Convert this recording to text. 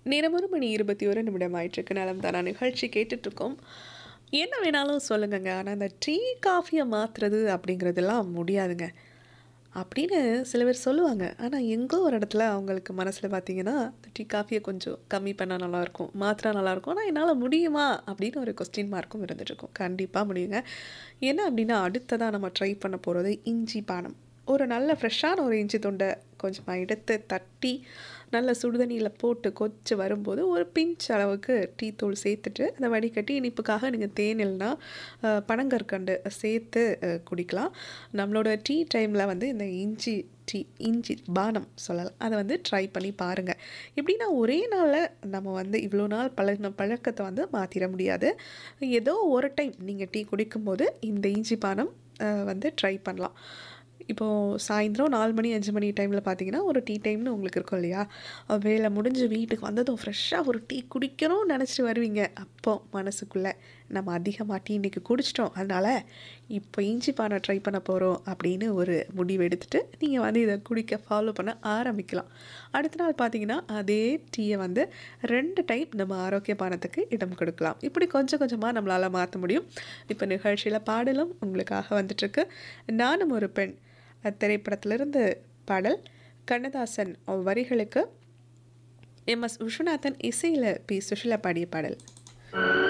நேரம் ஒரு மணி இருபத்தி ஒரு நிமிடம் ஆயிட்டிருக்கு நலம் தானா நிகழ்ச்சி கேட்டுட்ருக்கோம் என்ன வேணாலும் சொல்லுங்கங்க ஆனால் அந்த டீ காஃபியை மாற்றுறது அப்படிங்கிறதெல்லாம் முடியாதுங்க அப்படின்னு சில பேர் சொல்லுவாங்க ஆனால் எங்கோ ஒரு இடத்துல அவங்களுக்கு மனசில் பார்த்தீங்கன்னா டீ காஃபியை கொஞ்சம் கம்மி பண்ணால் நல்லாயிருக்கும் மாத்திரா நல்லாயிருக்கும் ஆனால் என்னால் முடியுமா அப்படின்னு ஒரு கொஸ்டின் மார்க்கும் இருந்துகிட்ருக்கும் கண்டிப்பாக முடியுங்க என்ன அப்படின்னா அடுத்ததாக நம்ம ட்ரை பண்ண போகிறது இஞ்சி பானம் ஒரு நல்ல ஃப்ரெஷ்ஷான ஒரு இஞ்சி துண்டை கொஞ்சமாக எடுத்து தட்டி நல்ல சுடுதண்ணியில் போட்டு கொச்சு வரும்போது ஒரு பிஞ்ச் அளவுக்கு டீ தூள் சேர்த்துட்டு அதை வடிகட்டி இனிப்புக்காக நீங்கள் தேன் இல்லைனா அஹ், பனங்கற்கண்டு சேர்த்து அஹ், குடிக்கலாம் நம்மளோட டீ டைமில் வந்து இந்த இஞ்சி டீ இஞ்சி பானம் சொல்லலாம் அதை வந்து ட்ரை பண்ணி பாருங்கள் எப்படின்னா ஒரே நாளில் நம்ம வந்து இவ்வளோ நாள் பழகின பழக்கத்தை வந்து மாற்றிட முடியாது ஏதோ ஒரு டைம் நீங்கள் டீ குடிக்கும்போது இந்த இஞ்சி பானம் அஹ், வந்து ட்ரை பண்ணலாம் இப்போது சாயந்தரம் நாலு மணி அஞ்சு மணி டைமில் பார்த்தீங்கன்னா ஒரு டீ டைம்னு உங்களுக்கு இருக்கும் இல்லையா அஹ் வேலை முடிஞ்சு வீட்டுக்கு வந்ததும் ஃப்ரெஷ்ஷாக ஒரு டீ குடிக்கணும்னு நினச்சிட்டு வருவீங்க அப்போ மனசுக்குள்ளே நம்ம அதிகமாக டீ இன்றைக்கி குடிச்சிட்டோம் அதனால் இப்போ இஞ்சி பானை ட்ரை பண்ண போகிறோம் அப்படின்னு ஒரு முடிவு எடுத்துட்டு நீங்கள் வந்து இதை குடிக்க ஃபாலோ பண்ண ஆரம்பிக்கலாம் அடுத்த நாள் பார்த்தீங்கன்னா அதே டீயை வந்து ரெண்டு டைம் நம்ம ஆரோக்கிய பானத்துக்கு இடம் கொடுக்கலாம் இப்படி கொஞ்சம் கொஞ்சமாக நம்மளால் மாற்ற முடியும் இப்போ நிகழ்ச்சியில் பாடலும் உங்களுக்காக வந்துட்டுருக்கு நானும் ஒரு பெண் திரைப்படத்திலிருந்து பாடல் கண்ணதாசன் வரிகளுக்கு எம் எஸ் விஸ்வநாதன் இசையில் பி சுஷிலா பாடிய பாடல்